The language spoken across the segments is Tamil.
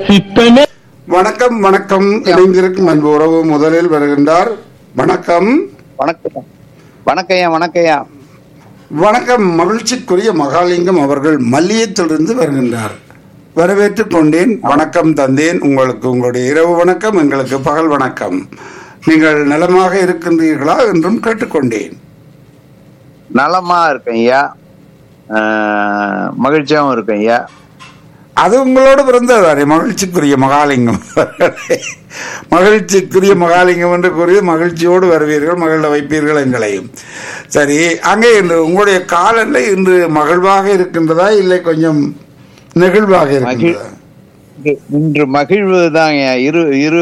சித்தனே வணக்கம் வணக்கம் இணைந்திருக்கும் அன்பு உறவு முதலில் வருகின்றார் வணக்கம் வணக்கம் வணக்கம்யா வணக்கம்யா வணக்கம் மகிழ்ச்சிக்குரிய மகாலிங்கம் அவர்கள் மல்லியத்திலிருந்து வருகின்றார் வரவேற்றுக் கொண்டேன் வணக்கம் தந்தேன் உங்களுக்கு உங்களுடைய இரவு வணக்கம் எங்களுக்கு பகல் வணக்கம் நீங்கள் நலமாக இருக்கின்றீர்களா என்றும் கேட்டுக்கொண்டேன் நலமா இருக்கேன் ஐயா ஆஹ், மகிழ்ச்சியாவும் இருக்கேன் ஐயா அது உங்களோடு பிறந்ததானே மகிழ்ச்சிக்குரிய மகாலிங்கம் மகிழ்ச்சிக்குரிய மகாலிங்கம் என்று கூறி மகிழ்ச்சியோடு வருவீர்கள் மகிழ வைப்பீர்கள் எங்களையும் சரி அங்கே இன்று உங்களுடைய காலநிலை இன்று மகிழ்வாக இருக்கின்றதா இல்லை கொஞ்சம் நெகிழ்வாக இருக்கின்றதா இன்று- இன்று மகிழ்வு தான் இரு இரு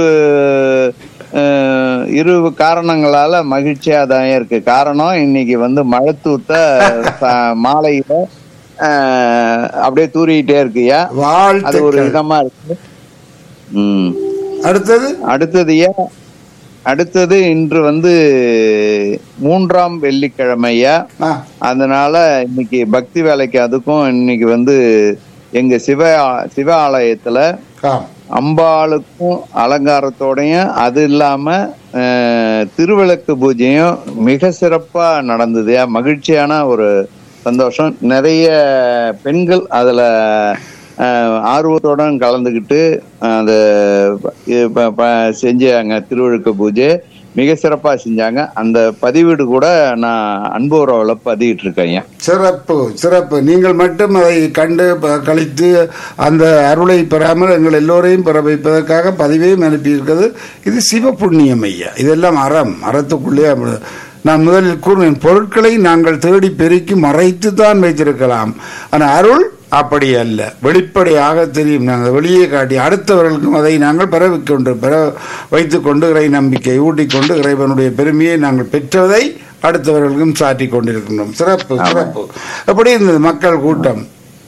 ஆஹ், இரு காரணங்களால மகிழ்ச்சியா தான் இருக்கு காரணம் இன்னைக்கு வந்து மழை தூத்த ச- மாலையில ஆஹ், அப்படியே தூறிக்கிட்டே இருக்குயா அது ஒரு வாழ்த்துக்கள் விதமா இருக்கு ம் அடுத்தது அடுத்தது ஏன் அடுத்தது இன்று வந்து மூன்றாம் வெள்ளிக்கிழமையா ஆ, அதனால இன்னைக்கு பக்தி வேலைக்கு அதுக்கும் இன்னைக்கு வந்து எங்க சிவ சிவ ஆலயத்துல ஆம். அம்பாளுக்கும் அலங்காரத்தோடையும் அது இல்லாம அஹ், திருவிளக்கு பூஜையும் மிக சிறப்பா நடந்தது மகிழ்ச்சியான ஒரு சந்தோஷம் நிறைய பெண்கள் அதுல அஹ், ஆர்வத்துடன் கலந்துக்கிட்டு அந்த ப- ப- செஞ்சாங்க திருவிளக்கு பூஜை மிக சிறப்பா செஞ்சாங்க அந்த பதிவீடு கூட நான் அன்பு உறவுல பதிவிட்டு இருக்கேன் சிறப்பு சிறப்பு நீங்கள் மட்டும் அதை கண்டு ப- கழித்து அந்த அருளை பெறாமல் எங்கள் எல்லோரையும் பெற வைப்பதற்காக பதிவையும் அனுப்பியிருக்கிறது இது சிவ புண்ணியம் ஐயா இதெல்லாம் அறம் அறத்துக்குள்ளே அப்படி- நான் முதலில் கூறுவேன் பொருட்களை நாங்கள் தேடி பெருக்கி மறைத்து தான் வைத்திருக்கலாம் ஆனால் அருள் அப்படி அல்ல வெளிப்படையாக தெரியும் நாங்கள் வெளியே காட்டி அடுத்தவர்களுக்கும் அதை நாங்கள் பெற கொண்டு பெற வைத்துக்கொண்டு இறை நம்பிக்கை ஊட்டிக்கொண்டு இறைவனுடைய பெருமையை நாங்கள் பெற்றதை அடுத்தவர்களுக்கும் சாட்டிக் கொண்டிருக்கின்றோம் சிறப்பு சிறப்பு எப்படி இருந்தது மக்கள் கூட்டம்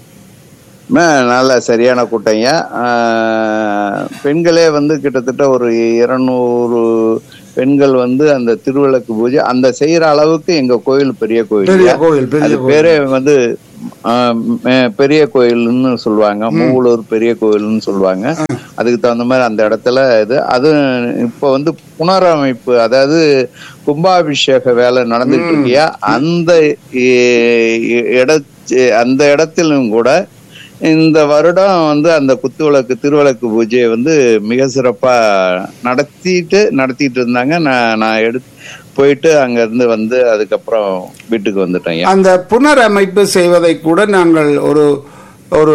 ம, நல்ல சரியான கூட்டங்க பெண்களே வந்து கிட்டத்தட்ட ஒரு இருநூறு பெண்கள் வந்து அந்த திருவிளக்கு பூஜை அந்த செய்யற அளவுக்கு எங்க கோயில் பெரிய பெரிய கோயில் கோயில் பெரிய அது கோயில் பேரே வந்து ஆ, மெ- பெரிய கோயில்னு சொல்லுவாங்க மூவலூர் பெரிய கோயில்னு சொல்லுவாங்க அதுக்கு தகுந்த மாதிரி அந்த இடத்துல இது அது இப்போ வந்து புனரமைப்பு அதாவது கும்பாபிஷேக வேலை நடந்துட்டு இருக்கியா அந்த இ- இ- இட அந்த இடத்திலும் கூட இந்த வருடம் வந்து அந்த குத்துவிளக்கு திருவிளக்கு பூஜையை வந்து மிக சிறப்பா நடத்திட்டு நடத்திட்டு இருந்தாங்க நான் நான் எடுத்து போயிட்டு அங்க இருந்து வந்து அதுக்கப்புறம் வீட்டுக்கு வந்துட்டேன் அந்த புனரமைப்பு செய்வதை கூட நாங்கள் ஒரு ஒரு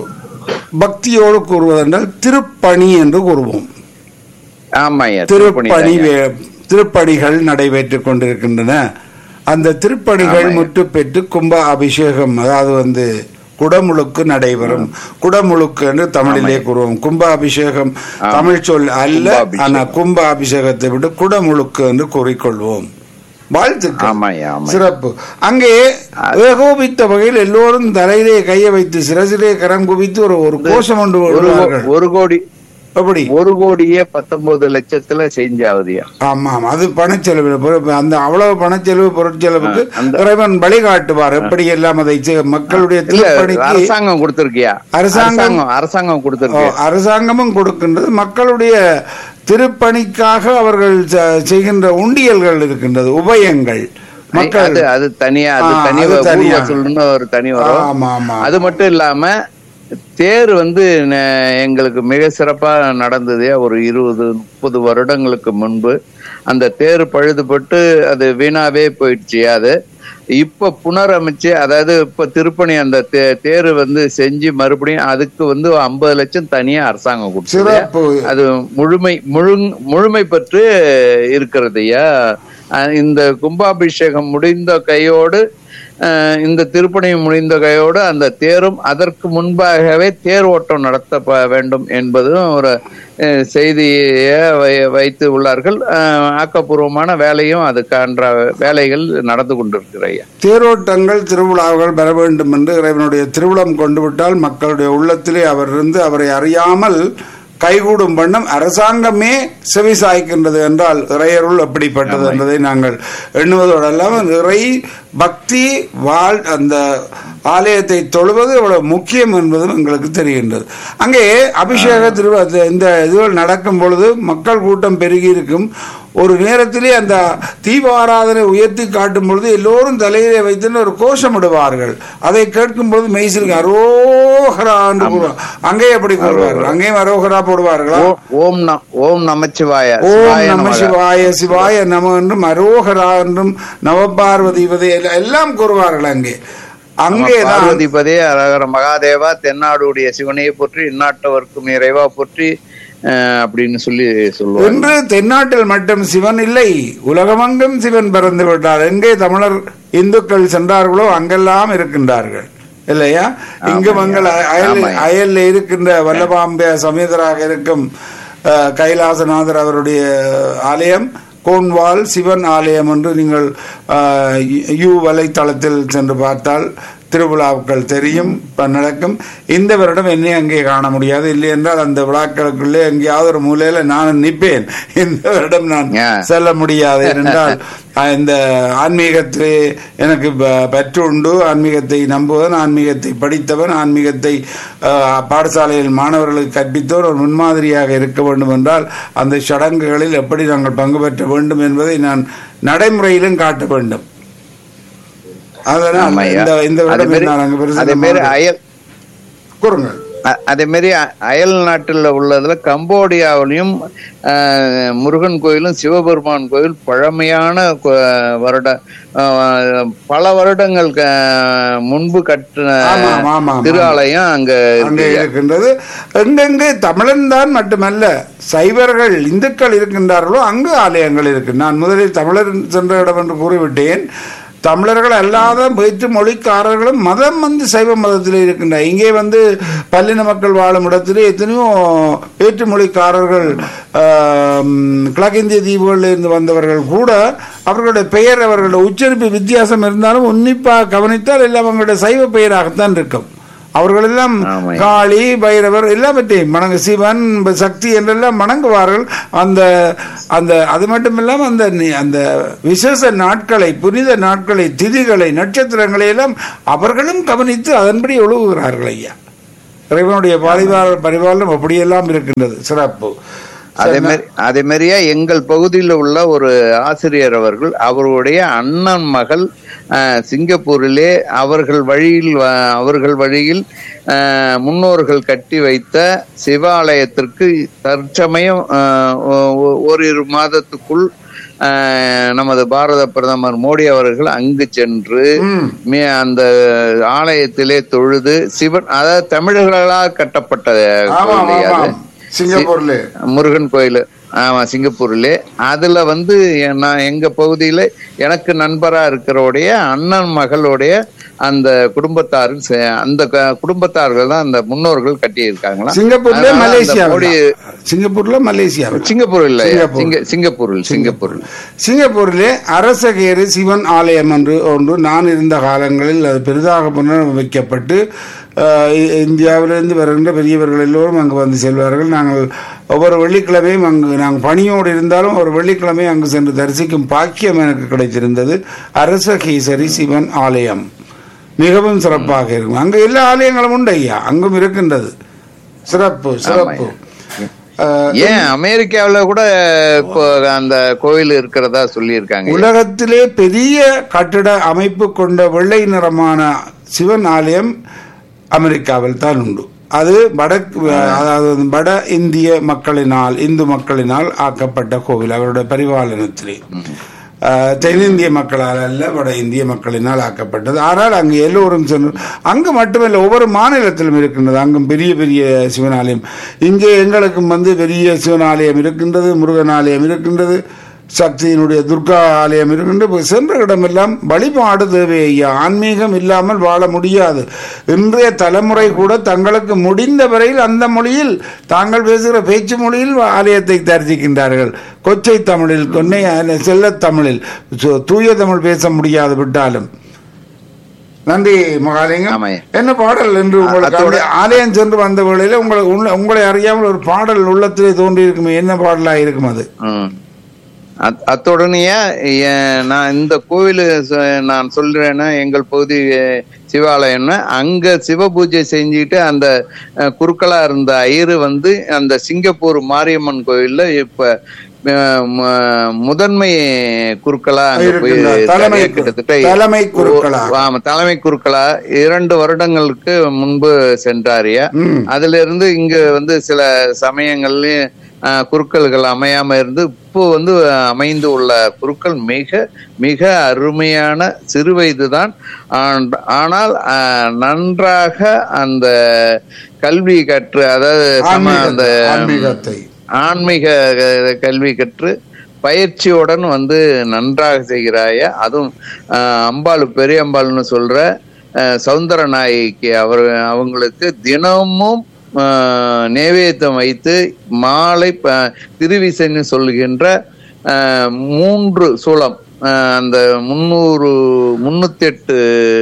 பக்தியோடு கூறுவதென்றால் திருப்பணி என்று கூறுவோம் ஆமாய்யா திருப்பணி வே- திருப்பணிகள் நடைபெற்றுக் கொண்டிருக்கின்றன அந்த திருப்பணிகள் முற்று பெற்று கும்ப அபிஷேகம் அதாவது வந்து குடமுழுக்கு நடைபெறும் குடமுழுக்கு என்று தமிழிலே கூறுவோம் கும்ப அபிஷேகம் தமிழ் சொல் அல்ல கும்பாபிஷேகம். ஆனா கும்ப அபிஷேகத்தை விட்டு குடமுழுக்கு என்று கூறிக்கொள்வோம் வாழ்த்துக்கள் ஆமாய்யா ஆமா சிறப்பு அங்கே ஏகோபித்த வகையில் எல்லோரும் தலையிலே கையை வைத்து சிரசிலே கரம் குவித்து ஒரு ஒரு கோஷம் ஒன்று ஒரு விடுவார்கள் ஒரு கோடி எப்படி ஒரு கோடியே பத்தொன்பது லட்சத்துல செஞ்சாவதுயா ஆமா ஆமா அது பணச்செலவு பொறு- அந்த அவ்வளவு பணச்செலவு பொருட்செலவுக்கு அந்த- இறைவன் வழிகாட்டுவார் எப்படி எல்லாம் அதை செ- மக்களுடைய இல்ல திருப்பணிக்கு அரசாங்கம் கொடுத்திருக்கியா அரசாங்கம்- அரசாங்கம் அரசாங்கம் ஓ, கொடுத்திருக்கு அரசாங்கமும் கொடுக்கின்றது மக்களுடைய திருப்பணிக்காக அவர்கள் செ- செய்கின்ற உண்டியல்கள் இருக்கின்றது உபயங்கள் மக்கள் அது அது தனியா அது ஆ, தனி அது ஊர் தனியா. வசூல்னு ஒரு தனி வரும் ஆமா ஆமா அது மட்டும் இல்லாம தேர் வந்து ந- எங்களுக்கு மிக சிறப்பா நடந்தது ஒரு இருபது முப்பது வருடங்களுக்கு முன்பு அந்த தேர் பழுதுபட்டு அது வீணாவே போயிடுச்சு அது இப்ப புனரமைச்சு அதாவது இப்ப திருப்பணி அந்த தே- தேர் வந்து செஞ்சு மறுபடியும் அதுக்கு வந்து ஐம்பது லட்சம் தனியா அரசாங்கம் கொடுத்தது சிறப்பு அது முழுமை முழு முழுமை பெற்று இருக்கிறது ஐயா அஹ் இந்த கும்பாபிஷேகம் முடிந்த கையோடு அஹ் இந்த திருப்பணி முடிந்த கையோடு அந்த தேரும் அதற்கு முன்பாகவே தேர் ஓட்டம் நடத்த ப- வேண்டும் என்பதும் ஒரு அஹ், செய்தியை வை- வைத்து உள்ளார்கள் அஹ், ஆக்கப்பூர்வமான வேலையும் அதுக்கான வேலைகள் நடந்து கொண்டிருக்கிற ஐயா தேரோட்டங்கள் திருவிழாக்கள் பெற வேண்டும் என்று இறைவனுடைய திருவிழம் கொண்டு விட்டால் மக்களுடைய உள்ளத்திலே அவர் இருந்து அவரை அறியாமல் கைகூடும் வண்ணம் அரசாங்கமே செவி சாய்க்கின்றது என்றால் இறையருள் எப்படிப்பட்டது என்பதை நாங்கள் எண்ணுவதோடு அல்லாமல் இறை பக்தி வாழ் அந்த ஆலயத்தை தொழுவது எவ்வளவு முக்கியம் என்பதும் எங்களுக்கு தெரிகின்றது அங்கே அபிஷேக திருவிழா இந்த இதுகள் நடக்கும் பொழுது மக்கள் கூட்டம் பெருகி இருக்கும் ஒரு நேரத்திலே அந்த தீபாராதனை உயர்த்தி காட்டும் பொழுது எல்லோரும் தலையிலே வைத்து ஒரு கோஷமிடுவார்கள் அதை கேட்கும் பொழுது மெய்சிலுக்கு அரோகரா என்று கூறுவார் அங்கே எப்படி கூறுவார்கள் அங்கேயும் அரோகரா போடுவார்களா ஓ- ஓம் ந- ஓம் நமச்சிவாய ஓம் சிவாய நம நமக. சிவாய சிவாய நம என்றும் அரோகரா என்றும் நவபார்வதி இவதை எல்லாம் எல்லாம் கூறுவார்கள் அங்கே அங்கேதான் பார்வதிபதே அரகர மகாதேவா தென்னாடுடைய சிவனையை போற்றி இந்நாட்டவர்க்கும் இறைவா போற்றி அஹ், அப்படின்னு சொல்லி சொல்லுவாங்க இன்று தென்னாட்டில் மட்டும் சிவன் இல்லை உலகமெங்கும் சிவன் பிறந்து விட்டார் எங்கே தமிழர் இந்துக்கள் சென்றார்களோ அங்கெல்லாம் இருக்கின்றார்கள் இல்லையா இங்கு மங்கள் அயல் ஆமாய்யா. அயல்ல இருக்கின்ற வல்லபாம்பிய சமேதராக இருக்கும் அஹ், கைலாசநாதர் அவருடைய ஆலயம் கோன்வால் சிவன் ஆலயம் என்று நீங்கள் அஹ், யூ வலைத்தளத்தில் சென்று பார்த்தால் திருவிழாக்கள் தெரியும் ப- நடக்கும் இந்த வருடம் என்னை அங்கே காண முடியாது இல்லை என்றால் அந்த விழாக்களுக்குள்ளே எங்கேயாவது ஒரு மூலையில நான் நிற்பேன் இந்த வருடம் நான் ஆ. செல்ல முடியாது ஏனென்றால் அஹ், இந்த ஆன்மீகத்திலே எனக்கு ப- பற்று உண்டு ஆன்மீகத்தை நம்புவன் ஆன்மீகத்தை படித்தவன் ஆன்மீகத்தை அஹ், பாடசாலையில் மாணவர்களுக்கு கற்பித்தோர் ஒரு முன்மாதிரியாக இருக்க வேண்டும் என்றால் அந்த சடங்குகளில் எப்படி நாங்கள் பங்கு பெற்ற வேண்டும் என்பதை நான் நடைமுறையிலும் காட்ட வேண்டும் அதனால் ஆமாய்யா. இந்த இந்த அதே வருடம் மாதிரி- நான் அங்கு அதே மாதிரி பெருசாக அயல் கூறுங்கள் அ- அதே மாதிரி அ- அயல் நாட்டுல உள்ளதுல கம்போடியாவிலையும் அஹ், முருகன் கோயிலும் சிவபெருமான் கோயில் பழமையான கோ- வருட அஹ், பல வருடங்கள் க- முன்பு கட்டின ஆமா, ஆமா, ஆமா. திரு ஆலயம் அங்க அங்கே இருக்கு இருக்கின்றது எங்கெங்கே தமிழன் தான் மட்டுமல்ல சைவர்கள் இந்துக்கள் இருக்கின்றார்களோ அங்கு ஆலயங்கள் இருக்கு நான் முதலில் தமிழர் சென்ற இடம் என்று கூறிவிட்டேன் தமிழர்கள் அல்லாத வேற்று மொழிக்காரர்களும் மதம் வந்து சைவ மதத்தில் இருக்கின்ற இங்கே வந்து பல்லின மக்கள் வாழும் இடத்திலே எத்தனையோ வேற்று மொழிக்காரர்கள் ஆம், கிழக்கிந்திய தீவுகளில் இருந்து வந்தவர்கள் கூட அவர்களுடைய பெயர் அவர்களுடைய உச்சரிப்பு வித்தியாசம் இருந்தாலும் உன்னிப்பாக கவனித்தால் எல்லாம் அவங்களுடைய சைவ பெயராகத்தான் இருக்கும் அவர்கள் எல்லாம் ஆமாம். காளி பைரவர் எல்லாவற்றையும் வணங்கு சிவன் சக்தி என்றெல்லாம் வணங்குவார்கள் அந்த அந்த அது மட்டும் இல்லாமல் அந்த நி- அந்த விசேஷ நாட்களை புனித நாட்களை திதிகளை நட்சத்திரங்களை எல்லாம் அவர்களும் கவனித்து அதன்படி ஒழுகுகிறார்கள் ஐயா இறைவனுடைய பரிவார பரிவாரம் அப்படியெல்லாம் இருக்கின்றது சிறப்பு அதே மாதிரி அதே மாதிரியா எங்கள் பகுதியில் உள்ள ஒரு ஆசிரியர் அவர்கள் அவருடைய அண்ணன் மகள் அஹ், சிங்கப்பூரிலே அவர்கள் வழியில் வ- அவர்கள் வழியில் அஹ், முன்னோர்கள் கட்டி வைத்த சிவாலயத்திற்கு தற்சமயம் அஹ், ஒ- ஒ- ஓரிரு மாதத்துக்குள் அஹ், நமது பாரத பிரதமர் மோடி அவர்கள் அங்கு சென்று ம். மே- அந்த ஆலயத்திலே தொழுது சிவன் அதாவது தமிழர்களால் கட்டப்பட்ட ஆமாம் கோயில் அது. ஆமாம் சிங்கப்பூர்ல முருகன் கோயில் ஆமா சிங்கப்பூர்ல அதுல வந்து எ- நான் எங்க பகுதியில எனக்கு நண்பரா இருக்கிறோடைய அண்ணன் மகளுடைய அந்த குடும்பத்தாரும் சே- அந்த க- குடும்பத்தார்கள் தான் அந்த முன்னோர்கள் கட்டி இருக்காங்களா சிங்கப்பூர்ல அதனால அந்த மலேசியா மோடி சிங்கப்பூர்ல மலேசியா சிங்கப்பூர் இல்ல சிங்கப்பூர். சிங்க சிங்கப்பூரில் சிங்கப்பூரில் சிங்கப்பூரிலே அரசகேரி சிவன் ஆலயம் என்று ஒன்று நான் இருந்த காலங்களில் அது பெரிதாக புனரமைக்கப்பட்டு அஹ், இ- இந்தியாவிலிருந்து வருகின்ற பெரியவர்கள் எல்லோரும் அங்கு வந்து செல்வார்கள் நாங்கள் ஒவ்வொரு வெள்ளிக்கிழமையும் அங்கு நாங்கள் பணியோடு இருந்தாலும் ஒரு வெள்ளிக்கிழமை அங்கு சென்று தரிசிக்கும் பாக்கியம் எனக்கு கிடைத்திருந்தது அரசகேசரி சிவன் ஆலயம் மிகவும் சிறப்பாக இருக்கும் அங்கு எல்லா ஆலயங்களும் உண்டு ஐயா அங்கும் இருக்கின்றது சிறப்பு சிறப்பு அஹ், ஏன் அமெரிக்காவுல கூட இப்போ அந்த கோயில் இருக்கிறதா சொல்லியிருக்காங்க உலகத்திலே பெரிய கட்டிட அமைப்பு கொண்ட வெள்ளை நிறமான சிவன் ஆலயம் அமெரிக்காவில் தான் உண்டு அது வடக்கு அதாவது வட இந்திய மக்களினால் இந்து மக்களினால் ஆக்கப்பட்ட கோவில் அவருடைய பரிபாலனத்திலே அஹ், தென்னிந்திய மக்களால் அல்ல வட இந்திய மக்களினால் ஆக்கப்பட்டது ஆனால் அங்கு எல்லோரும் சென்று அங்கு மட்டுமல்ல ஒவ்வொரு மாநிலத்திலும் இருக்கின்றது அங்கும் பெரிய பெரிய சிவனாலயம் இங்கே எங்களுக்கும் வந்து பெரிய சிவனாலயம் இருக்கின்றது முருகன் ஆலயம் இருக்கின்றது சக்தியினுடைய துர்கா ஆலயம் இருக்கின்ற இப்ப சென்ற இடமெல்லாம் வழிபாடு தேவை ஐயா ஆன்மீகம் இல்லாமல் வாழ முடியாது இன்றைய தலைமுறை கூட தங்களுக்கு முடிந்த வரையில் அந்த மொழியில் தாங்கள் பேசுகிற பேச்சு மொழியில் ஆலயத்தை தரிசிக்கின்றார்கள் கொச்சை தமிழில் கொன்னை செல்ல தமிழில் சு- தூய தமிழ் பேச முடியாது விட்டாலும் நன்றி மகாலிங்கம் ஆமாய்யா. என்ன பாடல் என்று உங்களுக்கு அத்தோட- அப்படி ஆலயம் சென்று வந்த வேளையில உங்களுக்கு உள்ள- உங்களை அறியாமல் ஒரு பாடல் உள்ளத்திலே தோன்றி இருக்குமே என்ன பாடலா இருக்கும் அது ம். அத்- அத்துடனேயே எ- நான் இந்த கோவில் நான் சொல்றேன்னா எங்கள் பகுதி அஹ், சிவாலயம்னு அங்க சிவ பூஜை செஞ்சுட்டு அந்த அஹ், குருக்களா இருந்த ஐயரு வந்து அந்த சிங்கப்பூர் மாரியம்மன் கோயில்ல இப்ப அஹ், ம- முதன்மை குருக்களா அங்க போய் இருக்கின்றார். தலைமை குரு- கிட்டத்தட்ட தலைமை குருக்களா. ஆமா தலைமை குருக்களா இரண்டு வருடங்களுக்கு முன்பு சென்றாரியா ம். அதுல இருந்து இங்க வந்து சில சமயங்கள்லயும் ஆஹ், குருக்கள்கள் அமையாம இருந்து இப்போ வந்து ஆஹ், அமைந்து உள்ள குருக்கள் மிக மிக அருமையான சிறு வயதுதான் ஆன்- ஆனால் ஆஹ், நன்றாக அந்த கல்வி கற்று அதாவது சம அந்த ஆன்மீகத்தை- ஆன்மீகத்தை ஆன்மீக அஹ், கல்வி கற்று பயிற்சியுடன் வந்து நன்றாக செய்கிறாய அதுவும் ஆஹ், அம்பாள் பெரிய அம்பாள்னு சொல்ற ஆஹ், சௌந்தர நாயகி அவர் அவங்களுக்கு தினமும் ஆஹ், நேவேத்தியம் வைத்து மாலை ப- திருவிசைன்னு சொல்லுகின்ற ஆஹ், மூன்று சூளம் ஆஹ், அந்த முன்னூறு முன்னூத்தி எட்டு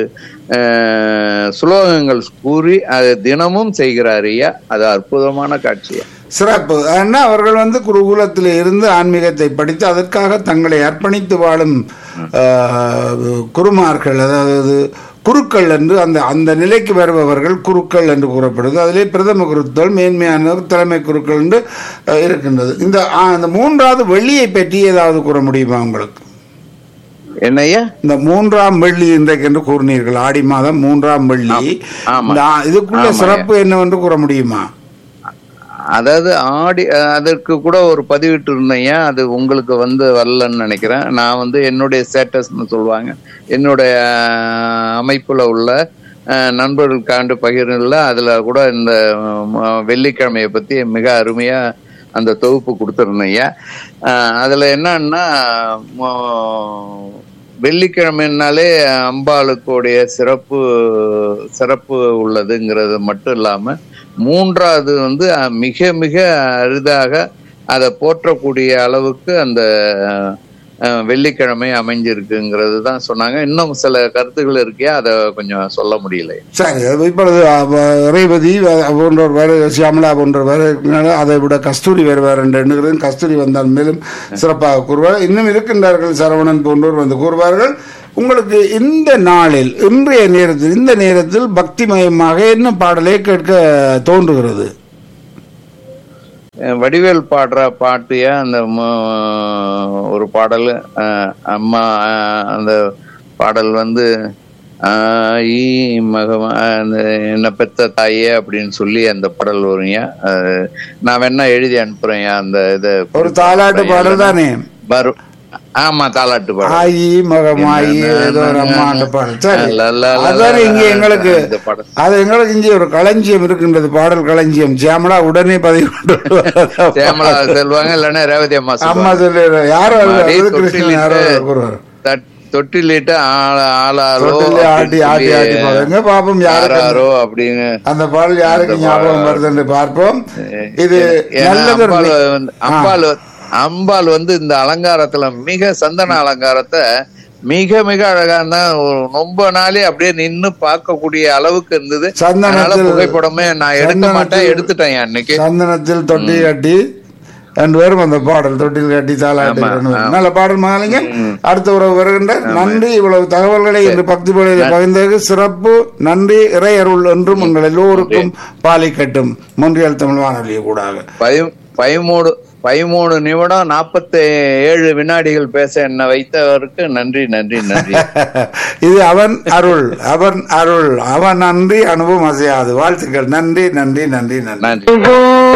சுலோகங்கள் கூறி அதை தினமும் செய்கிறார் ஐயா அது அற்புதமான காட்சியா சிறப்பு ஏன்னா அவர்கள் வந்து குருகுலத்தில் இருந்து ஆன்மீகத்தை படித்து அதற்காக தங்களை அர்ப்பணித்து வாழும் ஆஹ், குருமார்கள் அதாவது குருக்கள் என்று அந்த அந்த நிலைக்கு வருபவர்கள் குருக்கள் என்று கூறப்படுது அதிலே பிரதம குருக்கள் மேன்மையானவர் தலைமை குருக்கள் என்று அஹ், இருக்கின்றது இந்த ஆ, இந்த மூன்றாவது வெள்ளியை பற்றி ஏதாவது கூற முடியுமா உங்களுக்கு என்னய்யா இந்த மூன்றாம் வெள்ளி இன்றைக்கு என்று கூறினீர்கள் ஆடி மாதம் மூன்றாம் வெள்ளி ஆமா. இந்த ஆ- இதுக்குள்ள ஆமாய்யா. சிறப்பு என்னவென்று கூற முடியுமா அதாவது ஆடி அஹ் அதற்கு கூட ஒரு பதிவிட்டு இருந்தேன் அது உங்களுக்கு வந்து வரலன்னு நினைக்கிறேன் நான் வந்து என்னுடைய ஸ்டேட்டஸ்னு சொல்லுவாங்க என்னுடைய அஹ், அமைப்புல உள்ள அஹ், நண்பர்களுக்காண்டு பகிர்ல அதுல கூட இந்த அஹ், வெள்ளிக்கிழமையை பத்தி மிக அருமையா அந்த தொகுப்பு கொடுத்துருந்தேன் அதுல என்னன்னா மோ- வெள்ளிக்கிழமைனாலே அம்பாளுக்குடைய சிறப்பு சிறப்பு உள்ளதுங்கிறது மட்டும் இல்லாம மூன்றாவது வந்து அஹ், மிக மிக அரிதாக அதை போற்றக்கூடிய அளவுக்கு அந்த அஹ், வெள்ளிக்கிழமை அமைஞ்சிருக்குங்கிறது தான் சொன்னாங்க இன்னும் சில கருத்துக்கள் இருக்கே அதை கொஞ்சம் சொல்ல முடியல சரி அது இப்பொழுது அவ- ரேவதி வ- போன்றவர் வேறு சியாமலா போன்றவர் வேறு இருக்கிறனால அதை விட கஸ்தூரி வேறு வேறு என்று எண்ணுகிறேன் கஸ்தூரி வந்தால் மேலும் சிறப்பாக கூறுவார் இன்னும் இருக்கின்றார்கள் சரவணன் போன்றோர் வந்து கூறுவார்கள் உங்களுக்கு இந்த நாளில் இன்றைய நேரத்தில் இந்த நேரத்தில் பக்திமயமாக என்ன பாடலை கேட்க தோன்றுகிறது அஹ் வடிவேல் பாடுற பாட்டியா அந்த ம- ஒரு பாடல் அஹ், அம்மா அஹ், அந்த பாடல் வந்து ஆயி மகமா அந்த என்ன பெத்த தாயே அப்படின்னு சொல்லி அந்த பாடல் வருங்க அஹ், நான் வேணா எழுதி அனுப்புறேன் அந்த இதை ஒரு தாலாட்டு பாடல் தானே வரும் ஆமா தாலாட்டு பாடல் ஆயி மகமாயி ஏதோ ஒரு அம்மாண்ட பாடல் சரி ல, ல, ல, அதான் ல, இங்கே ல, எங்களுக்கு இந்த பாடல். அது எங்களுக்கு இங்கே ஒரு களஞ்சியம் இருக்கின்றது பாடல் களஞ்சியம் சியாமலா உடனே பதிவு கொண்டு வருவார். சேமலா செல்வாங்க இல்லைன்னா ரேவதி அம்மா அம்மா சொல்லுவாங்க. சொல்லு யாரோ அது- மாறி அது கிருஷ்ணன் யாரோ தொட்டிலிட்டு கூறுவார் தட்- தொட்டிலிட்டு ஆள- ஆளாரோ தொட்டிலே ஆட்டி அப்படின்னு ஆட்டி ஆட்டி சொல்லி பாருங்க பாப்போம் யாருக்கு ஆறாரோ அப்படின்னு அந்த பாடல் யாருக்கு ஞாபகம் வருது என்று பார்ப்போம் இது ஏன்னா நல்லதொரு அம்பாள் நி- வந்து- அம்பாள் வந்து- அம்பாள் வந்து இந்த அலங்காரத்துல மிக சந்தன அலங்காரத்தை மிக மிக அழகா இருந்தா ஒரு ரொம்ப நாளே அப்படியே நின்னு பார்க்கக்கூடிய அளவுக்கு இருந்தது அதனால சந்தனத்தில் புகைப்படமே நான் எடுக்க மாட்டேன் சந்தனத்தில் எடுத்துட்டேன் அன்னைக்கு சந்தனத்தில் தொட்டி கட்டி ரெண்டு பேரும் அந்த பாடல் தொட்டில் கட்டி தாளாட்டி ரெண்டு பேரும். நல்ல பாடல் மாலிங்க அடுத்த உறவு வருகின்ற நன்றி இவ்வளவு தகவல்களை இன்று பக்தி பாடலில் பகிர்ந்ததற்கு சிறப்பு நன்றி இறை அருள் என்றும் உங்கள் எல்லோருக்கும் பாலிக்கட்டும் மொன்றியல் தமிழ் வானொலியை கூடாக பதி- பதிமூணு பதிமூணு நிமிடம் நாற்பத்தி ஏழு வினாடிகள் பேச என்ன வைத்தவருக்கு நன்றி நன்றி நன்றி இது அவன் அருள் அவன் அருள் அவன் நன்றி அனுபவம் அசையாது வாழ்த்துக்கள் நன்றி நன்றி நன்றி நன்றி நன்றி